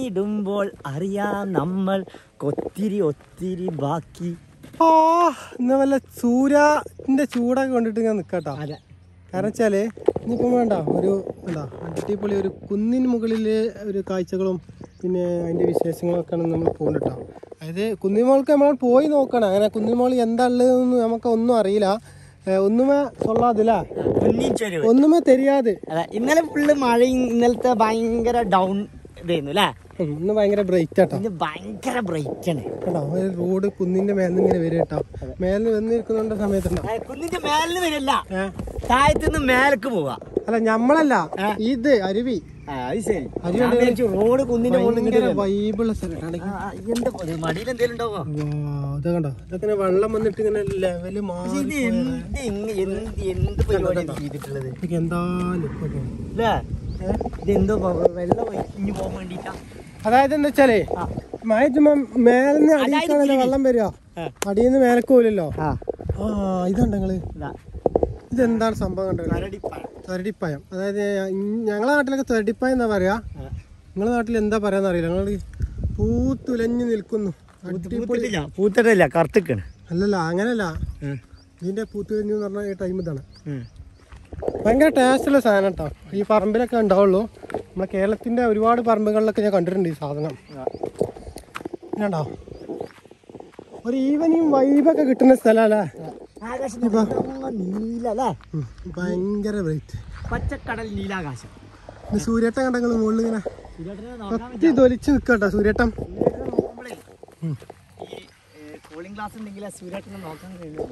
ഒന്നിച്ചിടുമ്പോൾ അറിയാം നമ്മൾ ഒത്തിരി ഒത്തിരി ബാക്കി ആ ഇന്ന് വല്ല സൂര്യന്റെ ചൂടൊക്കെ കൊണ്ടിട്ട് ഇങ്ങനെ നിക്കട്ടോ അതെ കാരണം വെച്ചാല് ഇനിയിപ്പം വേണ്ട ഒരു എന്താ അടിപൊളി ഒരു കുന്നിന് മുകളില് ഒരു കാഴ്ചകളും പിന്നെ അതിന്റെ വിശേഷങ്ങളും ഒക്കെയാണ് നമ്മൾ പോകുന്നുട്ടോ അതായത് കുന്നിമോൾക്ക് നമ്മൾ പോയി നോക്കണം അങ്ങനെ കുന്നിമോൾ എന്താ ഉള്ളതെന്ന് നമുക്ക് ഒന്നും അറിയില്ല ഏ, ഒന്നുമേ കൊള്ളാതില്ല കുന്നിൻ ചൊരിവ് ഒന്നുമേ തെരിയാതെ അതെ ഇന്നലെ ഫുള്ള് മഴയും ഇന്നലത്തെ ഭയങ്കര ഡൗൺ ഇതായിരുന്നു അല്ലേ ഉം, ഇന്ന് ഭയങ്കര ബ്രൈറ്റ് ആട്ടോ ഇന്ന് ഭയങ്കര ബ്രൈറ്റ് ആണ് കേട്ടോ ഒരു റോഡ് കുന്നിന്റെ മേലിൽ നിന്ന് ഇങ്ങനെ വരും കേട്ടോ മേലിൽ വന്നിരിക്കുന്നുണ്ട സമയത്തുണ്ടോ ആ, കുന്നിന്റെ മേലിന് വരില്ല ഏ? താഴത്തുനിന്ന് മേലേക്ക് പോവാ അല്ല ഞമ്മളല്ല ഏ? ഇത് അരുവി ആ, അത് ശരി അത് ഞാൻ വിചാരിച്ചു റോഡ് കുന്നിന്റെ മുകളിൽ ഭയങ്കര ഇങ്ങോട്ട് വരും. വൈബിളുള്ള സ്ഥലമാണ് ആ, ആ, എന്താ പോലെ മടിയിൽ എന്തേലും ഉണ്ടാവോ ഇത് കണ്ടോ ഇതൊക്കെ ഇങ്ങനെ വെള്ളം വന്നിട്ട് ഇങ്ങനെ ലെവല് മാറി ഇത് എന്ത് ഇങ്ങ- എന്ത് എന്ത് പരിപാടി ചെയ്തിട്ടുള്ളത് ഇതൊക്കെ എന്താ look ഒക്കെ. അല്ലേ ഇതെന്തോ പ- വെള്ളം ഒഴിഞ്ഞു പോകാൻ വേണ്ടിട്ടാ അതായത് എന്താ വെച്ചാലേ ആ. മഴ ചുമ്മാ മേലിന്ന് അതായത് അടിയിക്കാണല്ലോ ഇതില് വെള്ളം വരിക ആ. അടിയിൽ നിന്ന് മേലേക്ക് പോലല്ലോ ആ ആ ഇതുണ്ട് നിങ്ങള് ഇതാ ഇതെന്താണ് സംഭവം കണ്ടത് കരടിപ്പഴം. തൊരടിപ്പായം അതായത് ഇ- ഞങ്ങളെ നാട്ടിലൊക്കെ തൊരടിപ്പായം എന്നാ പറയാ ആ. നിങ്ങളെ നാട്ടിൽ എന്താ പറയാന്ന് അറിയില്ല നിങ്ങൾ പൂത്തുലഞ്ഞു നിൽക്കുന്നു പൂത്ത്- അടിപൊളി പൂത്തിട്ടില്ല പൂത്തിട്ടില്ല കറുത്തിക്കാണ് അല്ലല്ല അങ്ങനല്ല ഇതിന്റെ പൂത്തുലഞ്ഞു എന്ന് പറഞ്ഞ ടൈം ഇതാണ് ഉം. ഭയങ്കര ടേസ്റ്റുള്ള സാധനം കേട്ടോ ഈ പറമ്പിലൊക്കെ ഉണ്ടാവുള്ളൂ നമ്മളെ കേരളത്തിന്റെ ഒരുപാട് പറമ്പുകളിലൊക്കെ ഞാൻ കണ്ടിട്ടുണ്ട് ഈ സാധനം ആ. കണ്ടോ ഒരു ഈവനിങ് വൈബൊക്കെ കിട്ടുന്ന സ്ഥലമല്ലേ ആകാശം നോക്കുമ്പോ നീല അല്ലേ ഉം. ഭയങ്കര ബ്രൈറ്റ് പച്ചക്കടൽ നീലാകാശം ഇത് സൂര്യേട്ടൻ കണ്ടങ്ങൾ മുകളിൽ ഇങ്ങനെ സൂര്യേട്ടനെ നോക്കാൻ ഒത്തി തൊലിച്ച് നിൽക്കട്ടോ സൂര്യേട്ടൻ സൂര്യേട്ടനെ നോക്കുമ്പോഴേ ഈ കൂളിംഗ് ഗ്ലാസ് ഉണ്ടെങ്കിൽ ആ സൂര്യേട്ടനെ നോക്കാൻ കഴിയുള്ളൂ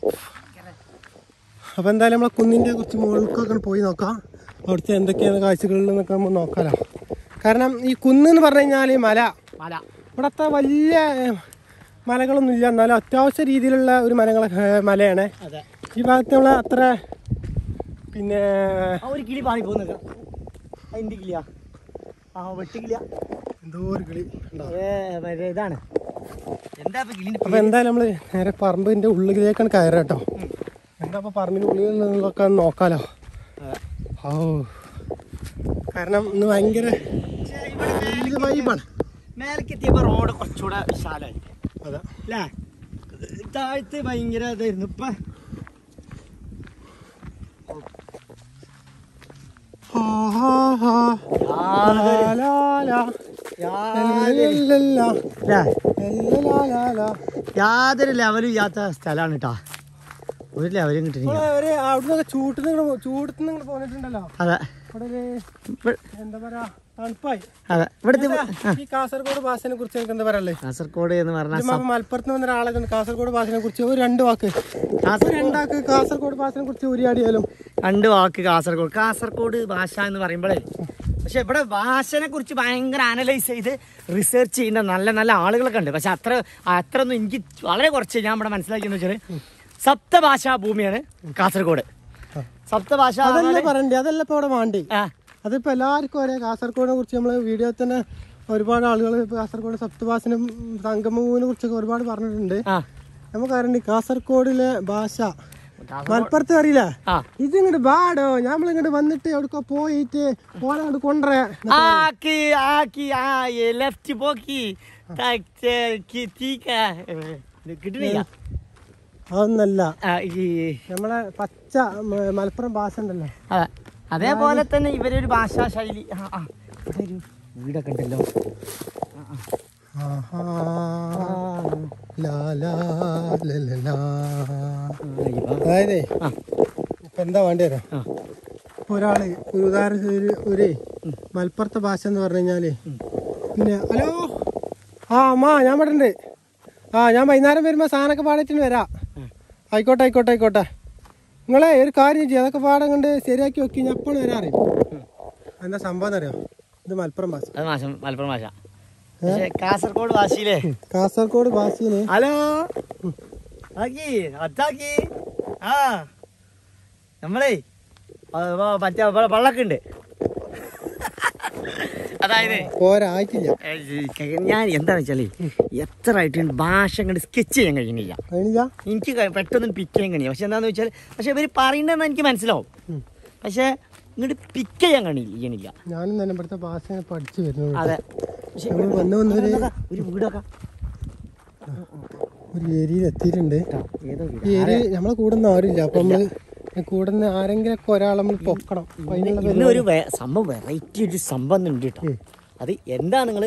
അപ്പൊ എന്തായാലും നമ്മളെ കുന്നിന്റെ കുറച്ച് മുകൾക്കൊക്കെ പോയി നോക്കാം അവിടുത്തെ എന്തൊക്കെയാണ് കാഴ്ചകൾ എന്നൊക്കെ നമ്മൾ നോക്കാലോ കാരണം ഈ കുന്ന് എന്ന് പറഞ്ഞു കഴിഞ്ഞാൽ മല മല ഇവിടത്തെ വലിയ ഏഹ്, മലകളൊന്നും ഇല്ല എന്നാലും അത്യാവശ്യ രീതിയിലുള്ള ഒരു മലകൾ ഏഹ്, മലയാണ് അതെ ഈ ഭാഗത്ത് നമ്മൾ അത്ര പിന്നെ ആ ഒരു കിളി പാറി പോകുന്നത് അതിന്റെ കിളിയാ ആ വെട്ടുകിളിയാ എന്തോ ഒരു കിളി ഉണ്ടോ ഏ, മറ്റേ ഇതാണ് എന്താ ഇപ്പൊ കിളിന്റെ അപ്പൊ എന്തായാലും നമ്മള് നേരെ പറമ്പിന്റെ ഉള്ളിലേക്കാണ് കയറുക കേട്ടോ എന്താ ഇപ്പൊ പറമ്പിന്റെ ഉള്ളിൽ നിന്നൊക്കെ നോക്കാലോ ഓ കാരണം ഇന്ന് ഭയങ്കര വലിയ വൈബാണ് മേലേക്ക് എത്തിയപ്പോ റോഡ് കുറച്ചുകൂടെ വിശാലായി അതെ അല്ലേ താഴത്ത് ഭയങ്കര ഇതായിരുന്നു ഇപ്പൊ ഹാ, ഹാ, ഹാ. ലാ, ലാ, ലാ. ലല്ലല്ലാ. ലല്ലലാലാലാ. യാതൊരു ലെവലും ഇല്ലാത്ത സ്ഥലമാണ് കേട്ടാ ഒരു ലെവലും കിട്ടുന്നില്ല നമ്മള് ഒരു അവിടുന്ന് ചൂട്ടിൽ നിന്ന് ചൂടത്ത് നിങ്ങൾ പോന്നിട്ടുണ്ടല്ലോ അതെ ഇവിടെ ഒരു ഇവ- എന്താ പറയാ തണുപ്പായി അതെ ഇവിടുത്തെ എന്താ, ഈ കാസർഗോഡ് ഭാഷനെ കുറിച്ച് നിങ്ങൾക്ക് എന്താ പറയാ കാസർഗോഡ് എന്ന് പറഞ്ഞാൽ ഇജ്ജ് മലപ്പുറത്ത് വന്ന ഒരാളെ കണ്ട് കാസർഗോഡ് ഭാഷനെ കുറിച്ച് ഒരു രണ്ട് വാക്ക് ഒരു രണ്ടാക്ക് കാസർഗോഡ് ഭാഷനെ കുറിച്ച് ഉരിയാടിയാലും രണ്ട് വാക്ക് കാസർഗോഡ് കാസർഗോഡ് ഭാഷ എന്ന് പറയുമ്പോഴേ പക്ഷെ ഇവിടെ ഭാഷനെ കുറിച്ച് ഭയങ്കര അനലൈസ് ചെയ്ത് റിസർച്ച് ചെയ്യുന്ന നല്ല നല്ല ആളുകളൊക്കെ ഉണ്ട് പക്ഷെ അത്ര അത്ര ഒന്നും എനിക്ക് വളരെ കുറച്ച് ഞാൻ ഇവിടെ മനസ്സിലാക്കിയെന്ന് വെച്ചാൽ സപ്തഭാഷാ ഭൂമിയാണ് കാസർഗോഡ് സപ്തഭാഷ അതല്ല പറയണ്ടേ അതല്ല ഇപ്പൊ അവിടെ വേണ്ടി ആ അതിപ്പോ എല്ലാവർക്കും അറിയാം കാസർഗോഡിനെ കുറിച്ച് നമ്മള് വീഡിയോ തന്നെ ഒരുപാട് ആളുകൾ കാസർഗോഡ് സപ്തഭാഷനും സംഗമൂവിനെ കുറിച്ചൊക്കെ ഒരുപാട് പറഞ്ഞിട്ടുണ്ട് ആ നമുക്കറിയണ്ട് കാസർഗോഡിലെ ഭാഷ മലപ്പുറത്ത് അറിയില്ല ആ ഇത് ഇങ്ങോട്ട് ബാടോ നമ്മളിങ്ങോട്ട് വന്നിട്ട് എവിടെക്കോ പോയിട്ട് ഓനെ അങ്ങോട്ട് കൊണ്ടുവരാ ആക്കി ആക്കി ആ ലെഫ്റ്റ് പോക്കി തീക്ക കിട്ടുന്നില്ല അതൊന്നല്ല ആ, ഈ നമ്മളെ പച്ച മ- മലപ്പുറം ഭാഷ ഉണ്ടല്ലോ അതെ അതേപോലെ തന്നെ ഇവരൊരു ഭാഷാ ശൈലി ആ ആ ഇവിടെ ഒരു വീടൊക്കെ ഉണ്ടല്ലോ ആ, ആ. ആഹാ. ആ, ലാ, ലാ, ല, ല, ലാ. ആ, ഇവ. അതായത് ആ, ഇപ്പൊ എന്താ വേണ്ടി വരാം ആ. ഇപ്പൊ ഒരാള് ഒരു ഉദാഹരണത്തിന് ഒരു ഒരു മലപ്പുറത്തെ ഭാഷ എന്ന് പറഞ്ഞു കഴിഞ്ഞാല് പിന്നെ ഹലോ ആ അമ്മ ഞാൻ ഇവിടെ ഉണ്ട് ആ ഞാൻ വൈകുന്നേരം വരുമ്പോ സാധനമൊക്കെ പാടിച്ചിട്ട് വരാം ആയിക്കോട്ടെ ആയിക്കോട്ടെ ആയിക്കോട്ടെ നിങ്ങളെ ഒരു കാര്യം ചെയ്യും അതൊക്കെ പാടം കണ്ട് ശരിയാക്കി വെക്കി ഞാൻ എപ്പോഴും വരാൻ അറിയും എന്താ സംഭവം എന്നറിയോ ഇത് മലപ്പുറം ഭാഷ അത് മാസം മലപ്പുറം ഭാഷ പക്ഷെ കാസർഗോഡ് ഭാഷയിലെ കാസർഗോഡ് ഭാഷയില് ഹലോ ആക്കി അത്താക്കി ആ നമ്മളേ ആ, വ- മറ്റേ വ- വള്ളൊക്കെ ഉണ്ട് അതായത് പോരായിട്ടില്ല ഏ, ഞാൻ എന്താന്ന് വെച്ചാലേ എത്ര ആയിട്ട് ഭാഷ അങ്ങോട്ട് സ്കെച്ച് ചെയ്യാൻ കഴിയുന്നില്ല കഴിഞ്ഞില്ല എനിക്ക് ക- പെട്ടെന്ന് പിക്ക് ചെയ്യാൻ കഴിയും പക്ഷെ എന്താന്ന് വെച്ചാൽ പക്ഷെ ഇവർ പറയുന്നതെന്ന് എനിക്ക് മനസ്സിലാവും പക്ഷേ ഇങ്ങോട്ട് പിക്ക് ചെയ്യാൻ കഴിയില്ല ഞാനും തന്നെ ഇവിടുത്തെ ഭാഷ ഇങ്ങനെ പഠിച്ചു വരുന്നു അതെ പക്ഷേ നമ്മൾ വന്ന് വന്ന് ഒരു ഒരു വീടൊക്കെ ഒരു ഏരിയയിൽ എത്തിയിട്ടുണ്ട് ഏതോ വീട് ഈ ഏരിയ നമ്മളെ കൂടുന്ന ആരുമില്ല അപ്പൊ നമ്മള് കൂടുന്ന ആരെങ്കിലൊക്കെ ഒരാൾ നമ്മൾ പൊക്കണം അപ്പൊ അതിനുള്ള ഇന്ന് ഒരു വെ- സംഭവം വെറൈറ്റി ഒരു സംഭവം ഉണ്ട് കേട്ടോ അത് എന്താ നിങ്ങൾ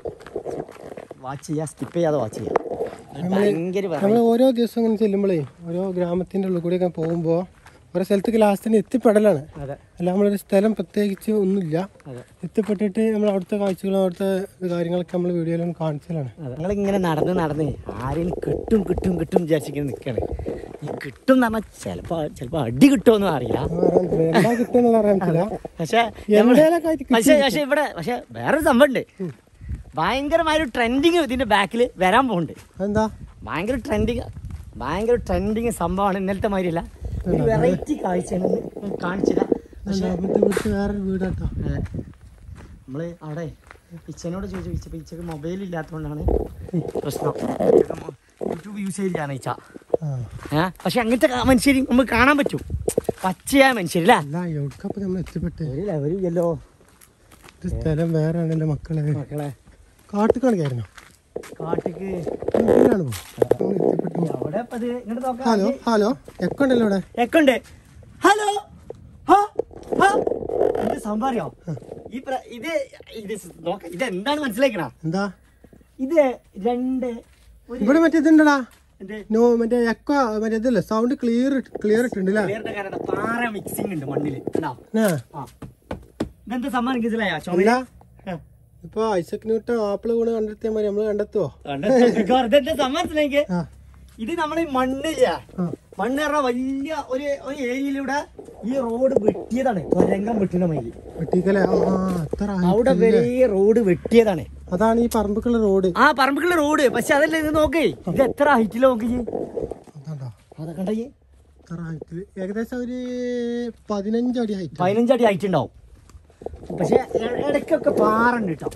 വാച്ച് ചെയ്യാ സ്കിപ്പ് ചെയ്യാതെ വാച്ച് ചെയ്യാം അത് ഭയങ്കര വെറൈറ്റി നമ്മൾ ഓരോ ദിവസം ഇങ്ങനെ ചെല്ലുമ്പോഴേ ഓരോ ഗ്രാമത്തിന്റെ ഉള്ളിൽ കൂടി ഒക്കെ പോകുമ്പോൾ ഓരോ സ്ഥലത്തേക്ക് ലാസ്റ്റിന് എത്തിപ്പെടലാണ് അതെ അല്ല നമ്മളൊരു സ്ഥലം പ്രത്യേകിച്ച് ഒന്നുമില്ല അതെ എത്തിപ്പെട്ടിട്ട് നമ്മൾ അവിടുത്തെ കാഴ്ചകളും അവിടുത്തെ കാര്യങ്ങളൊക്കെ നമ്മൾ വീഡിയോയിലും കാണിച്ചതാണ് അതെ നിങ്ങളിങ്ങനെ നടന്ന് നടന്ന് ആരെയും കിട്ടും കിട്ടും കിട്ടും വിചാരിച്ചിങ്ങനെ നിൽക്കാണ് ഈ കിട്ടും എന്ന് പറഞ്ഞാൽ ചിലപ്പോൾ ചിലപ്പോൾ അടി കിട്ടുമെന്നും അറിയില്ല അറിയാൻ എന്താ കിട്ടുമെന്നുള്ള അറിയാൻ പക്ഷേ എന്തേലൊക്കെ ആയിട്ട് പക്ഷേ പക്ഷേ ഇവിടെ പക്ഷേ വേറൊരു സംഭവം ഉണ്ട് ഭയങ്കരമായ ഒരു ട്രെൻഡിങ് ഇതിന്റെ ബാക്കിൽ വരാൻ പോകുന്നുണ്ട് എന്താ ഭയങ്കര ട്രെൻഡിങ് ഭയങ്കര ട്രെൻഡിങ് സംഭവമാണ് ഇന്നലത്തെ മാതിരിയല്ല ഒരു വെറൈറ്റി കാഴ്ചയാണ് ഇന്ന് കാണിച്ചില്ല പക്ഷേ ഇവിടുത്തെ വീട്ടിൽ വേറൊരു വീടാട്ടോ അതെ. നമ്മള് അവിടെ ഇച്ചനോട് ചോദിച്ചു ഇച്ചപ്പോ ഇച്ചക്ക് മൊബൈൽ ഇല്ലാത്തതുകൊണ്ടാണ് പ്രശ്നം യൂട്യൂബ് യൂസ് ചെയ്യില്ലാണ് ഇച്ച ആ ഏഹ് പക്ഷെ അങ്ങനത്തെ കാ- മനുഷ്യര് നമുക്ക് കാണാൻ പറ്റും പച്ചയായ മനുഷ്യരില്ല അല്ല എവിടക്കപ്പൊ നമ്മൾ എത്തിപ്പെട്ട് ഒരു ലെവലില്ലല്ലോ ഇത് സ്ഥലം വേറെ ആണല്ലോ മക്കളെ മക്കളെ കാട്ടുകാണ് കയറണം കാട്ടിക്ക് വീട്ടിലാണ് പോ നമ്മൾ എത്തിപ്പെട്ടു അവിടെ ഇപ്പൊ ഇത് ഇങ്ങോട്ട് നോക്കാം ഹലോ ഹലോ എക്ക ഉണ്ടല്ലോ ഇവിടെ എക്കുണ്ട് ഹലോ ഹാ, ഹാ. എന്ത് സംഭവം അറിയോ ഈ പ്ര- ഇത് ഇത് നോക്ക ഇത് എന്താണ് മനസ്സിലാക്കണ എന്താ ഇത് രണ്ട് ഒരു ഇവിടെ മറ്റേ ഇതുണ്ടടാ എന്ത് നോ മറ്റേ എക്ക മറ്റേ ഇതില്ലേ സൗണ്ട് ക്ലിയർ ക്ലിയർ ഇട്ടുണ്ടല്ലേ ക്ലിയറിന്റെ കാരണം പാറ മിക്സിംഗ് ഉണ്ട് മണ്ണില് കണ്ടോ ആ ആ ഇതെന്താ സംഭവം എനിക്ക് മനസ്സിലായോ അല്ല ചുമല ഇപ്പൊ ഐസക് ന്യൂട്ടൺ ആപ്പിള് വീണ് കണ്ടെത്തിയ മാതിരി നമ്മള് കണ്ടെത്തുവോ ഇതെന്താ സംഭവം മനസ്സിലാക്കി ആ ഇത് നമ്മളെ ഈ മണ്ണില്ല ആ മണ്ണ് പറഞ്ഞാൽ വലിയ ഒരു ഒരു ഏരിയയിലൂടെ ഈ റോഡ് വെട്ടിയതാണ് തുരങ്കം വെട്ടുന്ന മതി വെട്ടിക്കലെ ആ അത്ര അവിടെ height വരെ ഇല്ലേ? റോഡ് വെട്ടിയതാണ് അതാണ് ഈ പറമ്പുക്കുള്ള റോഡ് ആ പറമ്പിക്കുള്ള റോഡ് പക്ഷെ അതല്ല ഇത് നോക്കേ ഇത് എത്ര ഹൈറ്റിൽ നോക്കി അതാണ്ടോ അതൊക്കെ കണ്ടേ അത്ര ഹൈറ്റില് ഏകദേശം ഒരു പതിനഞ്ച് അടി ഹൈറ്റ് പതിനഞ്ചടി ഹൈറ്റ് ഉണ്ടാവും പക്ഷെ ഇ- ഇടയ്ക്കൊക്കെ പാറുണ്ട് കേട്ടോ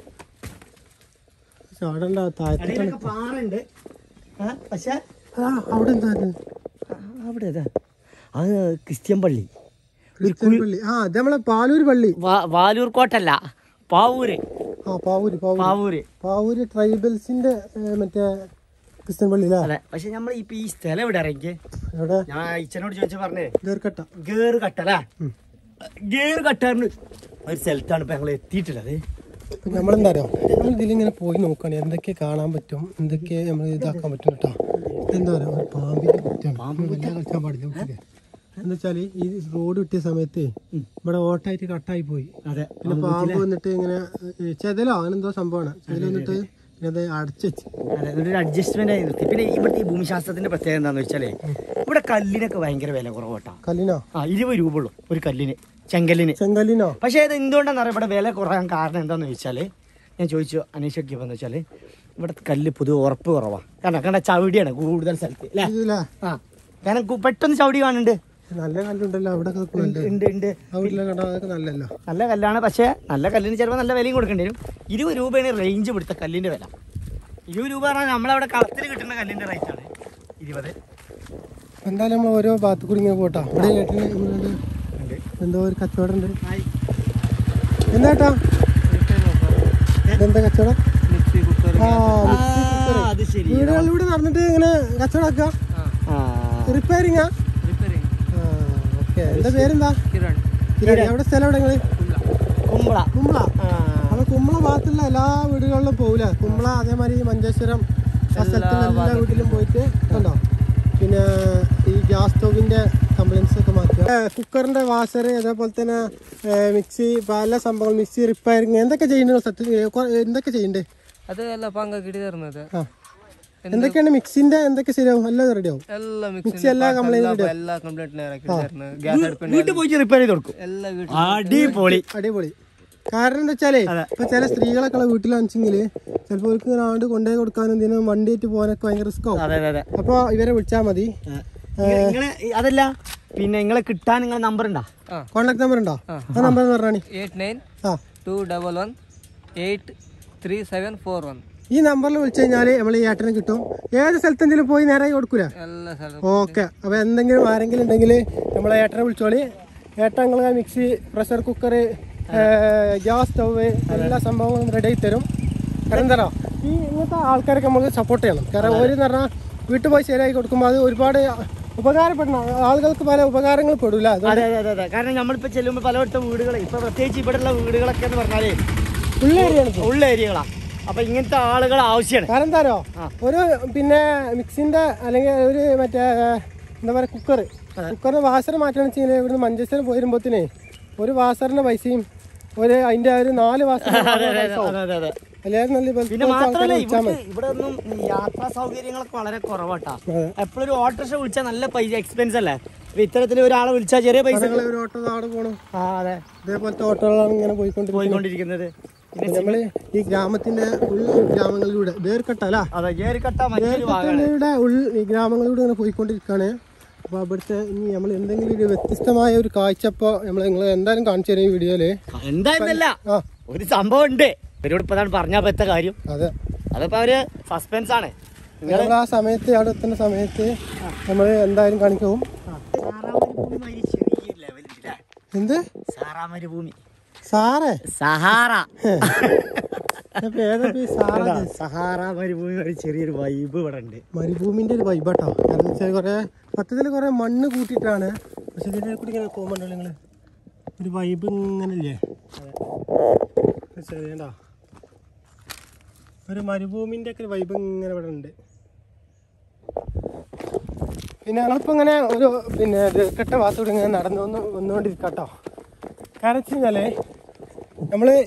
ചാടണ്ട താഴത്തേക്കാണ് ഇടയിലൊക്കെ പാറുണ്ട് ആ, പക്ഷെ ആ അവിടെ എന്താ ഇത്? ആ, അവിടെ ഏതാ അത് ക്രിസ്ത്യൻ പള്ളി ക്രിസ്ത്യൻ പള്ളി ആ അത് നമ്മളെ പാലൂര് പള്ളി വാ- വാലൂർ കോട്ടല്ല പാവൂര് ആ പാവൂര് പാവൂര് പാവൂര് പാവൂര് ട്രൈബൽസിന്റെ ഏ, മറ്റേ ക്രിസ്ത്യൻ പള്ളി അല്ലേ അതെ പക്ഷെ നമ്മൾ ഇപ്പൊ ഈ സ്ഥലം എവിടെ ഇറങ്ങി എവിടെ ഞാൻ ഇച്ചനോട് ചോദിച്ചു പറഞ്ഞേ ദീർഘട്ട ഗേറ് കട്ടല്ലേ ഗേറ് കട്ടാറിന് ഒരു സ്ഥലത്താണ് ഇപ്പൊ ഞങ്ങൾ എത്തിയിട്ടുള്ളത് ഇപ്പൊ നമ്മളെന്താ അറിയോ നമ്മൾ ഇതിലിങ്ങനെ പോയി നോക്കുകയാണ് എന്തൊക്കെ കാണാൻ പറ്റും എന്തൊക്കെ നമ്മൾ ഇതാക്കാൻ പറ്റും കേട്ടോ എന്താ പറയാ ഒരു പാമ്പിന്റെ കുറ്റാണ് വലിയ കളിച്ചാൻ പാടില്ല കുട്ടിക്ക് എന്താ വെച്ചാല് ഈ റോഡ് കിട്ടിയ സമയത്ത് ഇവിടെ ഓട്ടായിട്ട് കട്ടായി പോയി അതെ പിന്നെ പാമ്പ് വന്നിട്ട് ഇങ്ങനെ ഏ, ചെതലോ അങ്ങനെ എന്തോ സംഭവമാണ് ചെതൽ വന്നിട്ട് പിന്നെ അത് അടച്ചു വെച്ച് അതെ ഒരു അഡ്ജസ്റ്റ്മെന്റ് ആയി നിർത്തി പിന്നെ ഇവിടുത്തെ ഈ ഭൂമിശാസ്ത്രത്തിന്റെ പ്രത്യേകത എന്താന്ന് വെച്ചാലേ ഇവിടെ കല്ലിനൊക്കെ ഭയങ്കര വില കുറവട്ടാ കല്ലിനോ ആ ഇരുപത് രൂപ ഉള്ളൂ ഒരു കല്ലിന് ചെങ്കല്ലിന് ചെങ്കല്ലിനോ പക്ഷേ ഇത് എന്തുകൊണ്ടാണെന്ന് അറിയാം ഇവിടെ വില കുറയാൻ കാരണം എന്താണെന്ന് ചോദിച്ചാൽ ഞാൻ ചോദിച്ചു അന്വേഷിച്ചപ്പോൾ എന്ന് വെച്ചാൽ ഇവിടെ കല്ല് പൊതുവെ ഉറപ്പ് കുറവാണ് കാരണം കണ്ട ചവിടിയാണ് കൂടുതൽ സ്ഥലത്ത് അല്ലേ ഇതില്ലേ ആ കാരണം കു- പെട്ടെന്ന് ചവിടി കാണുന്നുണ്ട് നല്ല കല്ലുണ്ടല്ലോ അവിടെ ഉണ്ട് ഉണ്ട് ഉണ്ട് ആ വീട്ടിലെ കണ്ട അതൊക്കെ നല്ലല്ലോ നല്ല കല്ലാണ് പക്ഷേ നല്ല കല്ലിന് ചിലപ്പോൾ നല്ല വിലയും കൊടുക്കേണ്ടി വരും ഇരുപത് രൂപയാണ് റേഞ്ച് പിടുത്ത കല്ലിൻ്റെ വില ഇരുപത് രൂപ പറഞ്ഞാൽ നമ്മളവിടെ കളത്തിൽ കിട്ടുന്ന കല്ലിൻ്റെ റേറ്റാണ് ഇരുപത് എന്തായാലും നമ്മൾ ഓരോ ഭാഗത്ത് കൂടി ഇങ്ങനെ പോട്ടാ ഇവിടെ ഏട്ടന് ഇവിടെ എന്തോ ഒരു കച്ചവടം ഉണ്ട് എന്താട്ടാ ഇതെന്താ കച്ചവടം ആ മിക്സി കുക്കർ. അത് ശരി വീടുകളിലൂടെ നടന്നിട്ട് ഇങ്ങനെ കച്ചവടം റിപ്പയറിംഗാ ഓക്കെ എന്താ പേരെന്താ കിരൺ എവിടെ സ്ഥലം എവിടെ നിങ്ങള് കുമ്പള കുമ്പള ആ, അപ്പൊ കുമ്പള ഭാഗത്തുള്ള എല്ലാ വീടുകളിലും പോവില്ല കുമ്പള അതേമാതിരി മഞ്ചേശ്വരം ആ സ്ഥലത്തുള്ള എല്ലാ വീട്ടിലും പോയിട്ട് കണ്ടോ പിന്നെ ഈ ഗ്യാസ് സ്റ്റോവിന്റെ കംപ്ലൈൻസ് ഒക്കെ മാറ്റുക ഏ, കുക്കറിന്റെ വാഷർ അതേപോലെ തന്നെ ഏ, മിക്സി പല സംഭവങ്ങൾ മിക്സി റിപ്പയറിങ് എന്തൊക്കെ ചെയ്യുന്നുണ്ടോ സത്യം ഏ, കൊ- എന്തൊക്കെ ചെയ്യണ്ടേ അത് ಎಲ್ಲ ಪಾಂಗಾಗಿಡಿ ತರ್ನದ ആ എന്തൊക്കെയാണ് മിക്സിന്റെ എന്തൊക്കെ ശരിയാവും എല്ലാം റെഡിയാവും ಎಲ್ಲ മിക്സി എല്ലാ കംപ്ലൈന്റ് ಎಲ್ಲ ಕಂಪ್ಲೇಂಟ್ ತರ್ನ ಗ್ಯಾಸ್ അടുപ്പിന്റെ വീട്ടിൽ പോയിട്ട് റിപ്പയർ ചെയ്ത് കൊടുക്കും ಎಲ್ಲ വീട്ടിൽ അടിപൊളി അടിപൊളി കാരണം എന്താ വെച്ചാലേ ഇപ്പൊ ചില സ്ത്രീകളൊക്കെ ഉള്ള വീട്ടിലാണെച്ചെങ്കിൽ ചിലപ്പോൾ അവർക്ക് ഇങ്ങനെ ആണ്ട് കൊണ്ടുപോയി കൊടുക്കാനും ഇതിനും വണ്ടിയായിട്ട് പോകാനൊക്കെ ഭയങ്കര റിസ്ക് ആവും അതെ അതെ അതെ അപ്പോൾ ഇവരെ വിളിച്ചാൽ മതി നിങ്ങളെ അതല്ല പിന്നെ നിങ്ങളെ കിട്ടാൻ നിങ്ങളെ നമ്പർ ഉണ്ടാ കോൺടാക്ട് നമ്പർ ഉണ്ടോ ആ നമ്പർ എന്ന് പറഞ്ഞാണി ಏಟ್ ನೈನ್ ആ two double one eight three seven four one ഈ നമ്പറിൽ വിളിച്ചു കഴിഞ്ഞാൽ നമ്മൾ ഈ ഏട്ടനെ കിട്ടും ഏത് സ്ഥലത്തെങ്കിലും പോയി നേരെ കൊടുക്കൂല ಎಲ್ಲ ಸಲ ഓക്കെ അപ്പൊ എന്തെങ്കിലും ആരെങ്കിലും ഉണ്ടെങ്കിൽ നമ്മളെ ഏട്ടനെ വിളിച്ചോളി ഏട്ടങ്ങള് mixie pressure cooker gas stove എല്ലാ സംഭവങ്ങളും റെഡി ആയി തരും കാരണം എന്താ ഈ ഇങ്ങനത്തെ ആൾക്കാരൊക്കെ നമുക്ക് സപ്പോർട്ട് ചെയ്യണം കാരണം ഒരു എന്ന് പറഞ്ഞാൽ വീട്ടിൽ പോയി ശരിയാക്കി കൊടുക്കുമ്പോൾ അത് ഒരുപാട് ഉപകാരപ്പെടണം ആളുകൾക്ക് പല ഉപകാരങ്ങൾ പെടില്ല അത് അതെ അതെ അതെ അതെ കാരണം നമ്മളിപ്പോ ചെല്ലുമ്പോൾ പലയിടത്തും വീടുകൾ ഇപ്പൊ പ്രത്യേകിച്ച് ഇവിടെയുള്ള വീടുകളൊക്കെ എന്ന് പറഞ്ഞാലേ ഉള്ളേരിയാണ് ഉള്ള ഏരിയകളാ അപ്പൊ ഇങ്ങനത്തെ ആളുകൾ ആവശ്യമാണ് കാരണം എന്താ അറിയോ ആ. ഒരു പിന്നെ മിക്സിന്റെ അല്ലെങ്കിൽ ഒരു മറ്റേ എന്താ പറയുക കുക്കർ കുക്കറിന് വാസർ മാറ്റണം വെച്ചാൽ ഇവിടുന്ന് മഞ്ചേശ്വരം പോയിരുമ്പോഴത്തേനെ ഒരു വാസറിന്റെ പൈസയും ഒരു അതിന്റെ ഒരു നാല് വാസർ അതെ അതെ അതെ അതെ അതെ എല്ലാവരും നല്ല ഇപ്പൊ പിന്നെ കുറച്ച് മാത്രമല്ല ആൾക്കാരെ വിളിച്ചാൽ ഇവിടെ മതി ഇവിടെ ഒന്നും യാത്രാ സൗകര്യങ്ങളൊക്കെ വളരെ കുറവാട്ടാ അതെ. എപ്പോഴും ഒരു ഓട്ടോറിക്ഷ വിളിച്ചാൽ നല്ല പൈസ എക്സ്പെൻസ് അല്ലേ ഇപ്പൊ ഇത്തരത്തിൽ ഒരാളെ വിളിച്ചാൽ ചെറിയ പൈസ ഞങ്ങൾ ഒരു ഓട്ടോ നാട് പോകണം ആ അതെ ഇതേപോലത്തെ ഓട്ടോകളാണ് ഇങ്ങനെ പോയിക്കൊണ്ടിരിക്കുന്നത് പോയിക്കൊണ്ടിരിക്കുന്നത് പിന്നെ നമ്മള് ഈ ഗ്രാമത്തിന്റെ ഉൾ ഗ്രാമങ്ങളിലൂടെ വേർക്കട്ടല്ല അതെ ഏറിക്കട്ട മറ്റൊരു ഭാഗമാണ് വേർക്കട്ടയുടെ ഉൾ ഈ ഗ്രാമങ്ങളിലൂടെ ഇങ്ങനെ പോയിക്കൊണ്ടിരിക്കുകയാണ് അപ്പോൾ അവിടുത്തെ ഇനി നമ്മൾ എന്തെങ്കിലും ഒരു വ്യത്യസ്തമായ ഒരു കാഴ്ച ഇപ്പോൾ നമ്മൾ നിങ്ങൾ എന്തായാലും കാണിച്ചു തരും ഈ വീഡിയോയില് എന്തായിരുന്നല്ല ആ ഒരു സംഭവം ഉണ്ട് ഇവരോട് ഇപ്പൊ പറഞ്ഞാൽ പറ്റ കാര്യം അതെ അതിപ്പോ അവര് സസ്പെൻസ് ആണ് നമ്മൾ ആ സമയത്ത് അവിടെ എത്തുന്ന സമയത്ത് നമ്മൾ എന്തായാലും കാണിക്കും സാറാമരുഭൂമി ചെറിയൊരു ലെവലുണ്ട് എന്ത് സാറാമരുഭൂമി സാറേ സഹാറ ഇപ്പൊ ഏതാ ഇപ്പൊ ഈ സാറ സഹാറ മരുഭൂമി ഒരു ചെറിയൊരു വൈബ് ഇവിടെ ഉണ്ട് മരുഭൂമിന്റെ ഒരു വൈബാട്ടോ കാരണം വെച്ചാൽ കുറെ പത്തത്തിൽ കുറെ മണ്ണ് കൂട്ടിയിട്ടാണ് പക്ഷെ ഇതിനെ കൂടി ഇങ്ങനെ പോകുമ്പോണ്ടല്ലോ നിങ്ങള് ഒരു വൈബ് ഇങ്ങനെ ഇല്ലേ ശരിയണ്ടാ ഒരു മരുഭൂമിന്റെ ഒക്കെ വൈബ് ഇങ്ങനെ ഇവിടെ ഉണ്ട് പിന്നെ ഞങ്ങളിപ്പോ ഇങ്ങനെ ഒരു പിന്നെ കെട്ട ഭാഗത്തൂടെ ഇങ്ങനെ നടന്നു വന്ന് വന്നുകൊണ്ടിരിക്കട്ടോ കാരണം വെച്ച് കഴിഞ്ഞാല് നമ്മള്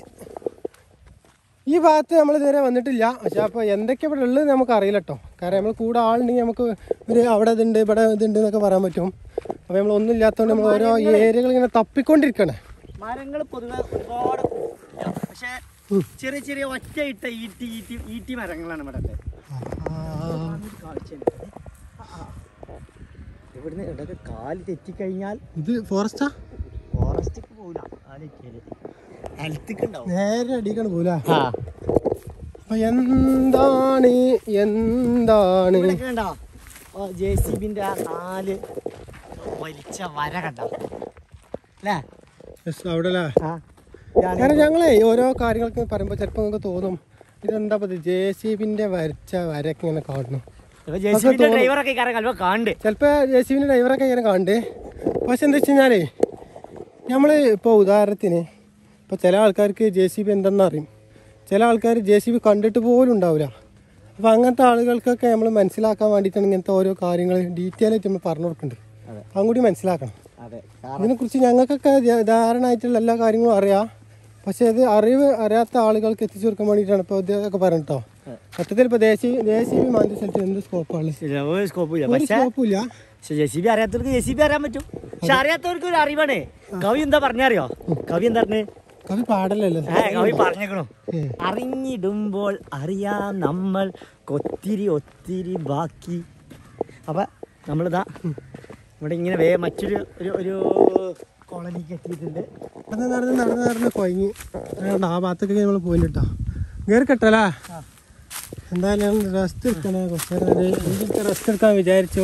ഈ ഭാഗത്ത് നമ്മൾ ഇതുവരെ വന്നിട്ടില്ല പക്ഷെ അപ്പോൾ എന്തൊക്കെ ഇവിടെ ഉള്ളത് നമുക്ക് അറിയില്ല കേട്ടോ കാരണം നമ്മൾ കൂടെ ആളുണ്ടെങ്കിൽ നമുക്ക് ഒരു അവിടെ ഇതുണ്ട് ഇവിടെ ഇതുണ്ട് എന്നൊക്കെ പറയാൻ പറ്റും അപ്പോൾ നമ്മൾ ഒന്നും ഇല്ലാത്തതുകൊണ്ട് നമ്മൾ ഓരോ ഏരിയകൾ ഇങ്ങനെ തപ്പിക്കൊണ്ടിരിക്കണേ മരങ്ങൾ പൊതുവെ ഒരുപാട് ഇല്ല. പക്ഷെ ചെറിയ ചെറിയ ഒറ്റ ഇട്ട ഈട്ടി ഈട്ടി ഈട്ടി മരങ്ങളാണ് ഇവിടെ ഉള്ളത്. ഒരു കാഴ്ചയുണ്ട്. ആ, ആ. ഇവിടുന്ന് ഇടയ്ക്ക് കാല് തെറ്റിക്കഴിഞ്ഞാൽ ഇത് ഫോറസ്റ്റാ ഫോറസ്റ്റിക്ക് പോകില്ല കാലിക്കല് ഹെൽത്തിക്ക് ഉണ്ടാവും നേരെ അടിക്കാണ് പോല ആ അപ്പൊ എന്താണ് എന്താണ് ഇവിടെയൊക്കെ കണ്ടോ ജെ സി ബിന്റെ ആ നാല് വലിച്ച വര കണ്ടോ അല്ലേ Yes, അവിടെ അല്ലേ ആ ഇതാണ് കാരണം ഞങ്ങളെ ഓരോ കാര്യങ്ങളൊക്കെ പറയുമ്പോൾ ചിലപ്പോൾ നിങ്ങൾക്ക് തോന്നും ഇതെന്താ പറയുക ജെ സി ബിന്റെ വരച്ച വരയൊക്കെ ഇങ്ങനെ കാണുന്നു ഇപ്പൊ ജെ സി ബിന്റെ ഡ്രൈവറൊക്കെ കാരണം കൽവ കാണ്ട് ചിലപ്പോൾ ജെ സി ബിന്റെ ഡ്രൈവറൊക്കെ ഇങ്ങനെ കാണണ്ടേ പക്ഷെ എന്താ വെച്ച് കഴിഞ്ഞാലേ നമ്മൾ ഇപ്പോൾ ഉദാഹരണത്തിന് ഇപ്പോൾ ചില ആൾക്കാർക്ക് ജെ സി ബി എന്തെന്ന് അറിയും ചില ആൾക്കാർ ജെ സി ബി കണ്ടിട്ട് പോലും ഉണ്ടാവില്ല അപ്പോൾ അങ്ങനത്തെ ആളുകൾക്കൊക്കെ നമ്മൾ മനസ്സിലാക്കാൻ വേണ്ടിയിട്ടാണ് ഇങ്ങനത്തെ ഓരോ കാര്യങ്ങൾ ഡീറ്റെയിൽ ആയിട്ട് നമ്മൾ പറഞ്ഞു കൊടുക്കുന്നുണ്ട് അതെ. അതും കൂടി മനസ്സിലാക്കണം അതെ ഇതിനെക്കുറിച്ച് ഞങ്ങൾക്കൊക്കെ ധ- ധാരണയായിട്ടുള്ള എല്ലാ കാര്യങ്ങളും അറിയാം പക്ഷേ ഇത് അറിവ് അറിയാത്ത ആളുകൾക്ക് എത്തിച്ചു കൊടുക്കാൻ വേണ്ടിയിട്ടാണ് ഇപ്പോൾ ഇതൊക്കെ പറഞ്ഞിട്ടോ സത്യത്തിൽ ഇപ്പോൾ ദേശീയ ദേശീയ മാന്ദ്യ സ്ഥലത്ത് എന്ത് സ്കോപ്പാണ് ഒരു സ്കോപ്പ് ഇല്ല ഒരു പക്ഷെ സ്കോപ്പും ഇല്ല പക്ഷെ ജെ സി ബി അറിയാത്തവർക്ക് ജെ സി ബി അറിയാൻ പറ്റും പക്ഷെ അറിയാത്തവർക്ക് ഒരു അറിവാണ് കവി എന്താ പറഞ്ഞറിയോ കവി എന്താ പറഞ്ഞ് കവി പാടലല്ലോ ഏ കവി പറഞ്ഞേക്കണു ഉം. അറിഞ്ഞിടുമ്പോൾ അറിയാം നമ്മൾ ഒത്തിരി ഒത്തിരി ബാക്കി അപ്പൊ നമ്മളിതാ ഇവിടെ ഇങ്ങനെ വേ മറ്റൊരു ഒരു ഒരു കോളനിക്ക് എത്തിയിട്ടുണ്ട് നടന്ന് നടന്ന് നടന്ന് നടന്ന് കൊയങ്ങി അതുകൊണ്ട് ആ ഭാഗത്തൊക്കെ നമ്മൾ പോയിട്ടാ കയറി കെട്ടല്ലേ എന്തായാലും റെസ്റ്റ് എടുക്കണേ കുറച്ച് നേരം റെസ്റ്റ് എടുക്കാൻ വിചാരിച്ചു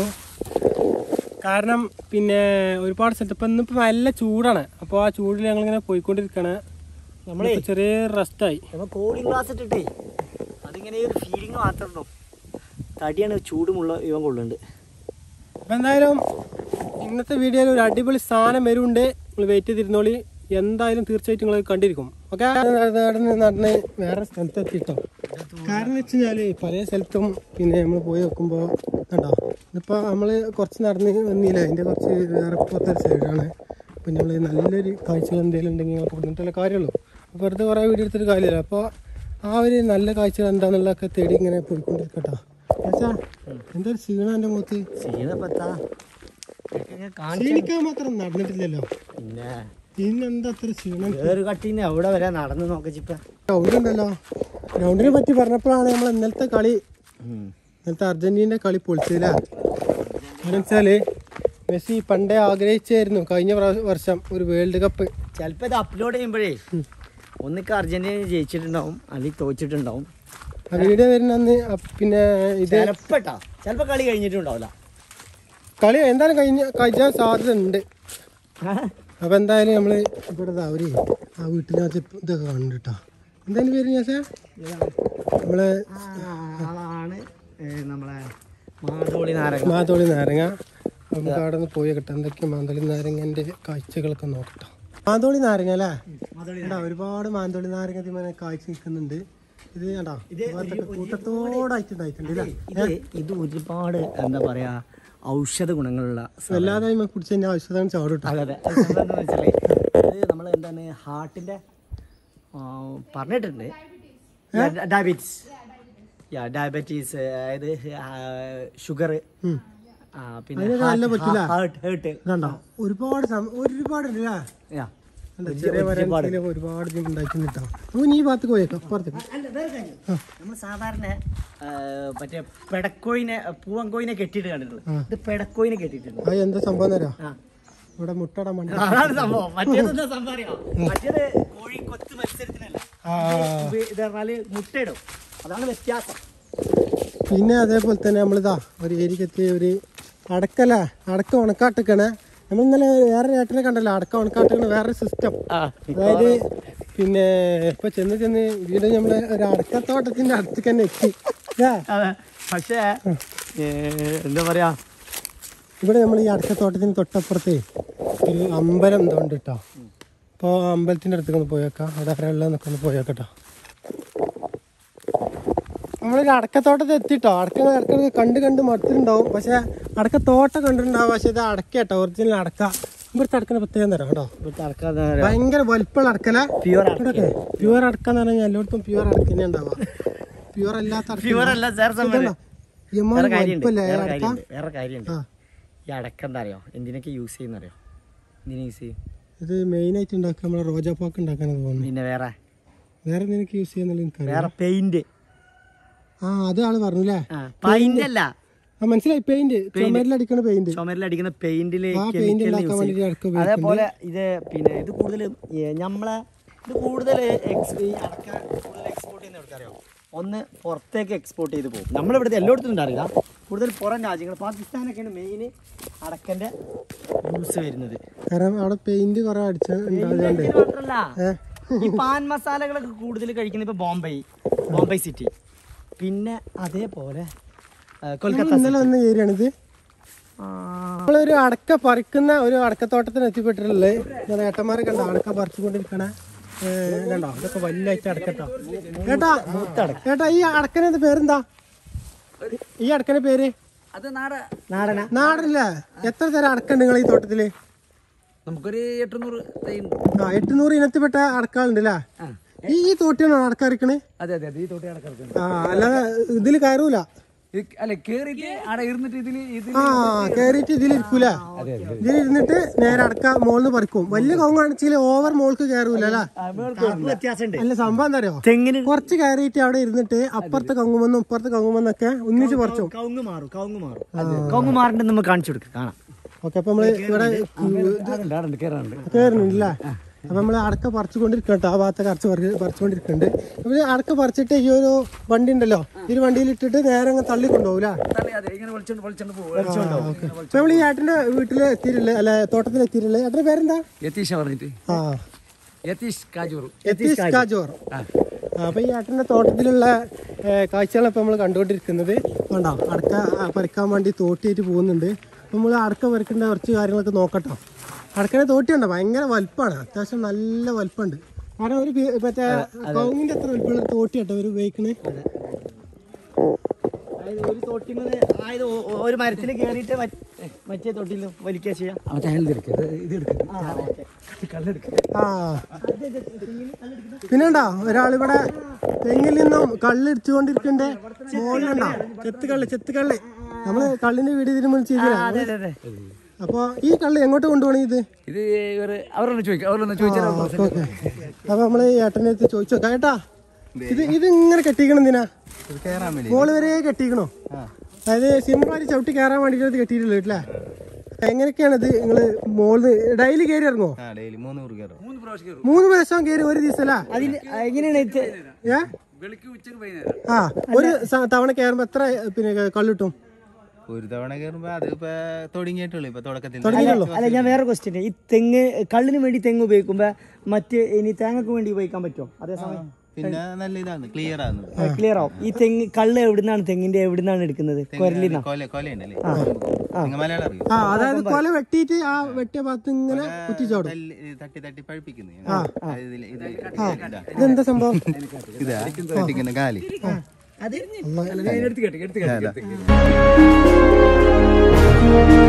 കാരണം പിന്നെ ഒരുപാട് സെറ്റപ്പ് ഇന്നിപ്പോൾ നല്ല ചൂടാണ് അപ്പോൾ ആ ചൂടിൽ ഞങ്ങളിങ്ങനെ പോയിക്കൊണ്ടിരിക്കണേ നമ്മളേ നമ്മളിപ്പോ ചെറിയ റെസ്റ്റായി നമ്മൾ കൂളിംഗ് ഗ്ലാസ് ഇട്ടിട്ടേ അതിങ്ങനെ ഒരു ഫീലിംഗ് മാത്രം ഉണ്ടോ തടിയാണ് ചൂടുമുള്ള ഇവൻ കൊള്ളുന്നുണ്ട് അപ്പം എന്തായാലും ഇന്നത്തെ വീഡിയോയിൽ ഒരു അടിപൊളി സാധനം വരുന്നുണ്ട് നിങ്ങൾ വെയിറ്റ് ചെയ്തിരുന്നോളി എന്തായാലും തീർച്ചയായിട്ടും നിങ്ങൾ കണ്ടിരിക്കും ഓക്കെ നടന്ന് നടന്ന് വേറെ സ്ഥലത്ത് എത്തിട്ടോ കാരണം വെച്ച് കഴിഞ്ഞാൽ പല സ്ഥലത്തും പിന്നെ നമ്മൾ പോയി നോക്കുമ്പോൾ കണ്ടോ ഇതിപ്പോൾ നമ്മൾ കുറച്ച് നടന്ന് വന്നില്ല അതിൻ്റെ കുറച്ച് വേറെ പുറത്തൊരു സൈഡാണ് പിന്നെ നമ്മൾ നല്ലൊരു കാഴ്ചകൾ എന്തെങ്കിലും ഉണ്ടെങ്കിൽ നിങ്ങൾക്ക് കൊടുത്തിട്ടുള്ള കാര്യമുള്ളൂ അപ്പോൾ വെറുതെ കുറേ വീഡിയോ എടുത്തിട്ട് കാര്യമില്ല അപ്പോൾ ആ ഒരു നല്ല കാഴ്ചകൾ എന്താണെന്നുള്ളതൊക്കെ തേടി ഇങ്ങനെ പോയിക്കൊണ്ടിരിക്കട്ടോ അച്ഛാ എന്തൊരു ക്ഷീണം എൻ്റെ മുഖത്ത് ചെയ്തപ്പത്താ കാണിച്ചു ക്ഷീണിക്കാൻ മാത്രം നടന്നിട്ടില്ലല്ലോ പിന്നെ ഇന്നെന്താ അത്ര ക്ഷീണം വേറെ കട്ടിന്ന് എവിടെ വരെ നടന്ന് നോക്കിച്ചിപ്പ ഗ്രൗണ്ട് ഉണ്ടല്ലോ ഗ്രൗണ്ടിനെ പറ്റി പറഞ്ഞപ്പോഴാണ് നമ്മൾ ഇന്നലത്തെ കളി ഇന്നലത്തെ അർജന്റീനയുടെ കളി പൊളിച്ചില്ല കാരണം വെച്ചാല് മെസ്സി പണ്ടേ ആഗ്രഹിച്ചായിരുന്നു കഴിഞ്ഞ പ്രാ- വർഷം ഒരു വേൾഡ് കപ്പ് ചിലപ്പോ ഇത് അപ്ലോഡ് ചെയ്യുമ്പോഴേ ഒന്നിക്ക് അർജന്റീന ജയിച്ചിട്ടുണ്ടാവും അല്ലെങ്കിൽ തോച്ചിട്ടുണ്ടാവും ആ വീഡിയോ വരുന്ന അന്ന് അ- പിന്നെ ഇത് ചിലപ്പോട്ടാ ചിലപ്പോ കളി കഴിഞ്ഞിട്ടുണ്ടാവില്ല കളി എന്തായാലും കഴിഞ്ഞ കഴിച്ചാൻ സാധ്യത ഉണ്ട് അപ്പോൾ എന്തായാലും നമ്മൾ ഇവിടെ ദാ ഒരു ആ വീട്ടിനകത്ത് ഇതൊക്കെ കാണുന്നുണ്ട് കേട്ടോ എന്തായാലും പേര് ഞാൻ നമ്മള് ആളാണ് ഏ, നമ്മളെ മാതോളി നാരങ്ങ മാതോളി നാരങ്ങ നമുക്ക് അവിടെ നിന്ന് പോയി കിട്ടാം എന്തൊക്കെയാ മാന്തോളി നാരങ്ങൻ്റെ കാഴ്ചകളൊക്കെ നോക്കട്ടോ മാന്തോളി നാരങ്ങ അല്ലേ മാതോളി കണ്ടോ ഒരുപാട് മാന്തോളി നാരങ്ങ ഇതിങ്ങനെ കാഴ്ച നിൽക്കുന്നുണ്ട് ഇത് കണ്ടോ ഇതുപോലത്തെ കൂട്ടത്തോടായിട്ടുണ്ടായിട്ടുണ്ട് ഇല്ലേ ഇത് ഇത് ഒരുപാട് എന്താ പറയാ ഔഷധ ഗുണങ്ങളുള്ള സാധനം. വല്ലാതെ അതിന്മേൽ കുടിച്ച് കഴിഞ്ഞാൽ ഔഷധം ചാടും കേട്ടോ അതെ അതെ അത് സംഭവം എന്താന്ന് വെച്ചാല് ഇത് നമ്മൾ എന്താണ് ഹാർട്ടിന്റെ ആ, പറഞ്ഞിട്ടുണ്ട് ഡയബറ്റീസ് യാ ഡയബറ്റീസ് അതായത് ഷുഗർ ഉം. പിന്നെ അതിനൊക്കെ നല്ല പറ്റില്ല. ഹാർട്ട് ഹേർട്ട് കണ്ടോ ഒരുപാട് സം- ഒരുപാട് ഉണ്ട് അല്ലേ യാ കണ്ടോ, ചെറിയ വരൻസില് ഒരുപാട് ഇതിൽ ഉണ്ടായിട്ടുണ്ട് കേട്ടോ നമുക്ക് ഈ ഭാഗത്തേക്ക് പോയേക്കാം അപ്പുറത്തേക്ക് അല്ല വേറെ കാര്യം നമ്മൾ സാധാരണ ആ, മറ്റേ പെടക്കോയിനെ പൂവങ്കോയിനെ കെട്ടിയിട്ട് കണ്ടിട്ടുള്ളത് ഇത് പെടക്കോയിനെ കെട്ടിയിട്ടുണ്ട് അത് എന്താ സംഭവം തരാം ആ. ഇവിടെ മുട്ടട മണ്ട അതാണ് സംഭവം മറ്റേത് എന്താ സംഭവം അറിയോ മറ്റേത് കോഴി കൊത്ത് മത്സരത്തിനല്ല ആ. ഇത് ഇത് പറഞ്ഞാല് മുട്ടയിടും അതാണ് വ്യത്യാസം പിന്നെ അതേപോലെ തന്നെ നമ്മളിതാ ഒരു ഏരിയക്കെത്തി ഒരു അടക്കല അടക്ക ഉണക്കാട്ടിക്കണേ നമ്മൾ ഇന്നലെ വേറെ ഏട്ടനെ കണ്ടല്ലോ അടക്ക ഉണക്കാട്ടിക്കണ വേറെ സിസ്റ്റം അതായത് പിന്നെ ഇപ്പൊ ചെന്ന് ചെന്ന് വീട് നമ്മള് ഒരു അടക്കത്തോട്ടത്തിന്റെ അടുത്തേക്ക് തന്നെ എത്തി ഇല്ലേ? അതെ പക്ഷേ ഏ, എന്താ പറയാ ഇവിടെ നമ്മൾ ഈ അടക്കത്തോട്ടത്തിന് തൊട്ടപ്പുറത്ത് ഒരു അമ്പലം എന്തോ ഉണ്ട് കേട്ടോ അപ്പോൾ അമ്പലത്തിന്റെ അടുത്തേക്ക് ഒന്ന് പോയേക്കാം അവിടെ ആരെയുള്ളതെന്നൊക്കെ ഒന്ന് പോയേക്കട്ടോ നമ്മളൊരു അടക്കത്തോട്ടത്ത് എത്തിട്ടോ അടക്ക ഇടയ്ക്കിടയ്ക്ക് കണ്ട് കണ്ട് മടുത്തിട്ടുണ്ടാവും പക്ഷെ അടക്കത്തോട്ടം കണ്ടിട്ടുണ്ടാവും പക്ഷെ ഇത് അടക്ക കേട്ടോ ഒറിജിനൽ അടക്ക ഇവിടുത്തെ അടക്കുന്ന പ്രത്യേകം തരാം കേട്ടോ ഭയങ്കര വലിപ്പമുള്ള അടക്കല പ്യുവർ ഇവിടെയൊക്കെ പ്യുവർ അടക്ക എന്ന് പറഞ്ഞാൽ എല്ലായിടത്തും പ്യുവർ അടക്ക തന്നെ ഉണ്ടാവുക പ്യുവർ അല്ലാത്ത അടക്ക പ്യുവർ അല്ല സാർ ഇതെന്താ? ഇമ്മാതിരി വേറെ കാര്യമുണ്ട് വലിപ്പല്ലേ വേറെ അടക്ക കാര്യമുണ്ട് വേറെ കാര്യമുണ്ട് ആ ഈ അടക്ക എന്താ അറിയോ എന്തിനൊക്കെ യൂസ് ചെയ്യുന്ന അറിയോ എന്തിനാ യൂസ് ചെയ്യും ഇത് മെയിൻ ആയിട്ട് ഉണ്ടാക്കുക നമ്മളെ റോജാപ്പാക്ക് ഉണ്ടാക്കാനാണ് തോന്നുന്നു പിന്നെ വേറെ വേറെ നിനക്ക് യൂസ് ചെയ്യുന്നില്ല എനിക്കറിയാം വേറെ പെയിന്റ് ആ അത് ആള് പറഞ്ഞല്ലേ പെയിന്റ് അല്ല ആ മനസ്സിലായി പെയിന്റ് ചുമരിലടിക്കണ പെയിന്റ് ചുമരിൽ അടിക്കുന്ന പെയിന്റില് ആ പെയിന്റ് ഉണ്ടാക്കാൻ വേണ്ടിട്ട് അടക്ക ഉപയോഗിക്കും അതേപോലെ ഇത് പിന്നെ ഇത് കൂടുതൽ നമ്മളെ ഇത് കൂടുതൽ ഈ അടക്ക കൂടുതൽ എക്സ്പോർട്ട് ചെയ്യുന്ന എവിടേക്കറിയോ ഒന്ന് പുറത്തേക്ക് എക്സ്പോർട്ട് ചെയ്ത് പോകും നമ്മളിവിടുത്തെ എല്ലായിടത്തും ഉണ്ടാവില്ല കൂടുതൽ പുറം രാജ്യങ്ങൾ പാകിസ്ഥാനൊക്കെയാണ് മെയിൻ അടക്കന്റെ യൂസ് വരുന്നത് കാരണം അവിടെ പെയിന്റ് കുറെ അടിച്ച ഉണ്ടായതുകൊണ്ട് ഇത് മാത്രല്ല ഈ പാൻ മസാലകളൊക്കെ കൂടുതൽ കഴിക്കുന്നത് ഇപ്പൊ ബോംബെ ബോംബെ സിറ്റി പിന്നെ അതേപോലെ ആ, കൊൽക്കത്ത ഇന്നലെ വന്ന ഏരിയാണിത് ആ, നമ്മളൊരു അടക്ക പറിക്കുന്ന ഒരു അടക്കത്തോട്ടത്തിന് എത്തിപ്പെട്ടിട്ടുള്ളത് ഞാൻ ഏട്ടന്മാരെ കണ്ട അടക്ക പറിച്ചുകൊണ്ടിരിക്കണ ഏ, കണ്ടോ ഇതൊക്കെ വലിയായിട്ട് അടക്കട്ടോ ഏട്ടാ ഏട്ടാ ഈ അടക്കനത് പേരെന്താ ഈ അടക്കന്റെ പേര് അത് നാട നാടന നാടല്ലേ എത്ര തരം അടക്കുണ്ട് നിങ്ങൾ ഈ തോട്ടത്തില് നമുക്കൊരു എട്ടുനൂറ് തൈയുണ്ട് ആ എട്ടുനൂറ് ഇനത്തിൽപ്പെട്ട അടക്കാളുണ്ട് അല്ലേ ഈ ഈ തോട്ടിയാണോ അടക്കറിക്കണേ അതെ അതെ അതെ ഈ തോട്ടി കിടക്കുന്നത് ആ അല്ലാതെ ഇതില് കയറൂല അല്ല കേറിയിട്ട് അവിടെ ഇരുന്നിട്ട് ഇതില് ഇതിൽ ആ കേറിയിട്ട് ഇതിലിരിക്കൂല ഇതിലിരുന്നിട്ട് നേരെ അടക്ക മോളിന്ന് പറിക്കും വലിയ കവുങ്ങാണെച്ചാൽ ഓവർ മോൾക്ക് കയറൂല അല്ലേ കാപ്പ് വ്യത്യാസമുണ്ട് അല്ല സംഭവം എന്താ അറിയോ തെങ്ങിന് കുറച്ച് കയറിയിട്ട് അവിടെ ഇരുന്നിട്ട് അപ്പുറത്തെ കങ്ങുമെന്നും ഇപ്പുറത്തെ കങ്ങുമെന്നൊക്കെ ഒന്നിച്ച് പറിച്ചു കവുങ്ങ് മാറും കവുങ്ങ് മാറും കവുങ്ങ് മാറിന്റെ നമുക്ക് കാണിച്ചു കൊടുക്കുക കാണാം ഓക്കെ അപ്പൊ നമ്മള് ഇവിടെ ആടുണ്ട് കേറാറുണ്ട് കയറുന്നില്ല അപ്പൊ നമ്മള് അടക്ക പറിച്ചുകൊണ്ടിരിക്കട്ടോ ആ ഭാഗത്തെ കറച്ച് പറിച്ചുകൊണ്ടിരിക്കുന്നുണ്ട് അപ്പൊ ഈ അടക്ക പറിച്ചിട്ട് ഈ ഒരു വണ്ടി ഉണ്ടല്ലോ ഈ ഒരു വണ്ടിയിൽ ഇട്ടിട്ട് നേരെ അങ്ങ് തള്ളി കൊണ്ടുപോകൂല അതെ അതെ ഇങ്ങനെ വിളിച്ചോണ്ട് വിളിച്ചോണ്ട് പോകും അപ്പൊ നമ്മൾ ഈ ഏട്ടന്റെ വീട്ടില് എത്തിയിട്ടില്ലേ അല്ലെ തോട്ടത്തിൽ എത്തിയിട്ടില്ലേ ഏട്ടന്റെ പേരെന്താ യതീഷ പറഞ്ഞിട്ട് ആ യതീഷ് കാജൂർ യതീഷ് കാജോർ അപ്പൊ ഈ ഏട്ടന്റെ തോട്ടത്തിലുള്ള കാഴ്ചകളാണ് ഇപ്പൊ നമ്മൾ കണ്ടുകൊണ്ടിരിക്കുന്നത് കണ്ടോ അടക്ക ആ, പറിക്കാൻ വേണ്ടി തോട്ടിയായിട്ട് പോകുന്നുണ്ട് അപ്പൊ നമ്മൾ അടക്ക പറിക്കേണ്ട കുറച്ച് കാര്യങ്ങളൊക്കെ നോക്കട്ടോ അടക്കനെ തോട്ടിയുണ്ടോ ഭയങ്കര വലുപ്പമാണ് അത്യാവശ്യം നല്ല വലുപ്പമുണ്ട് കാരണം ഒരു പി- മറ്റേ കൗങ്ങിന്റെ അത്ര വലുപ്പമുള്ള ഒരു തോട്ടി കേട്ടോ ഒരു ഉപയോഗിക്കണേ അതായത് ഒരു തൊട്ടിമത് അതായത് ഒ- ഒ- ഒരു മരത്തിൽ കയറിയിട്ട് മറ്റേ തൊട്ടിൽ വലിക്കുക ചെയ്യാം മറ്റേ അയാൾ എടുക്കുക ഇത് എടുക്കുക കല്ലെടുക്കുക ആ പിന്നെണ്ടാ ഒരാളിവിടെ തെങ്ങിൽ നിന്നും കള്ളിടിച്ചുകൊണ്ടിരിക്കണ്ടേ മോളിലുണ്ടോ ചെത്ത് കള്ള് ചെത്ത് കള്ള് നമ്മള് കള്ളിന്റെ വീട് ഇതിന് ചെയ്തില്ല അതെ അതെ അതെ അപ്പൊ ഈ കള്ള് എങ്ങോട്ട് കൊണ്ടുപോകണം ഇത് ഇത് ഇവര് അവരൊന്ന് ചോദിക്കാം അവരൊന്ന് ചോദിച്ചാൽ ഓക്കെ ഓക്കെ അപ്പൊ നമ്മള് ഈ ഏട്ടനെ അടുത്ത് ചോദിച്ചു നോക്കാം ഏട്ടാ ഇത് ഇത് ഇങ്ങനെ കെട്ടിക്കണം എന്തിനാ മോള് വരെ കെട്ടിക്കണോ അതായത് സിമ്പിളായിട്ട് ചവിട്ടി കയറാൻ വേണ്ടിട്ട് ഇത് കെട്ടിയിട്ടില്ല വീട്ടിലെ എങ്ങനെയൊക്കെയാണ് ഇത് നിങ്ങള് മോള് ഡെയിലി കയറി ഇറങ്ങോ മൂന്ന് പ്രാവശ്യം കയറും മൂന്ന് ദിവസം കയറി ഒരു ദിവസമല്ല അതിന് എങ്ങനെയാണ് ഇത് ഏ വെളിക്ക് ഉച്ചക്ക് വൈകുന്നേരം ആ ഒരു സ- തവണ കയറുമ്പോ എത്ര പിന്നെ കള്ളിട്ടും ഒരു തവണ കയറുമ്പോ അത് ഇപ്പൊ തുടങ്ങിയിട്ടുള്ളൂ ഇപ്പൊ തുടക്കത്തിൽ തുടങ്ങിയിട്ടുള്ളൂ അല്ല ഞാൻ വേറെ ക്വസ്റ്റ്യൻ ഈ തെങ്ങ് കള്ളിന് വേണ്ടി തെങ്ങ് ഉപയോഗിക്കുമ്പോ മറ്റ് ഇനി തേങ്ങക്ക് വേണ്ടി ഉപയോഗിക്കാൻ പറ്റുമോ അതേസമയം പിന്നെ നല്ല ഇതാണ് ക്ലിയർ ആണ് ക്ലിയർ ആവും ഈ തെങ്ങ് കള്ള് എവിടുന്നാണ് തെങ്ങിന്റെ എവിടുന്നാണ് എടുക്കുന്നത് കൊരലിന്നാ കൊല കൊലയുണ്ടല്ലേ നിങ്ങൾ മലയാളം അറിയോ ആ അതായത് കൊല വെട്ടിയിട്ട് ആ വെട്ടിയ ഭാഗത്ത് ഇങ്ങനെ കുറ്റിച്ചോടും തല്ലി- ഇത് തട്ടി തട്ടി പഴിപ്പിക്കുന്നു ഇതില് ഇത് ഇതാ. ഇതെന്താ സംഭവം ഇതാ തട്ടിക്കുന്ന കാല് അത് ഇതാ, ഇതാ.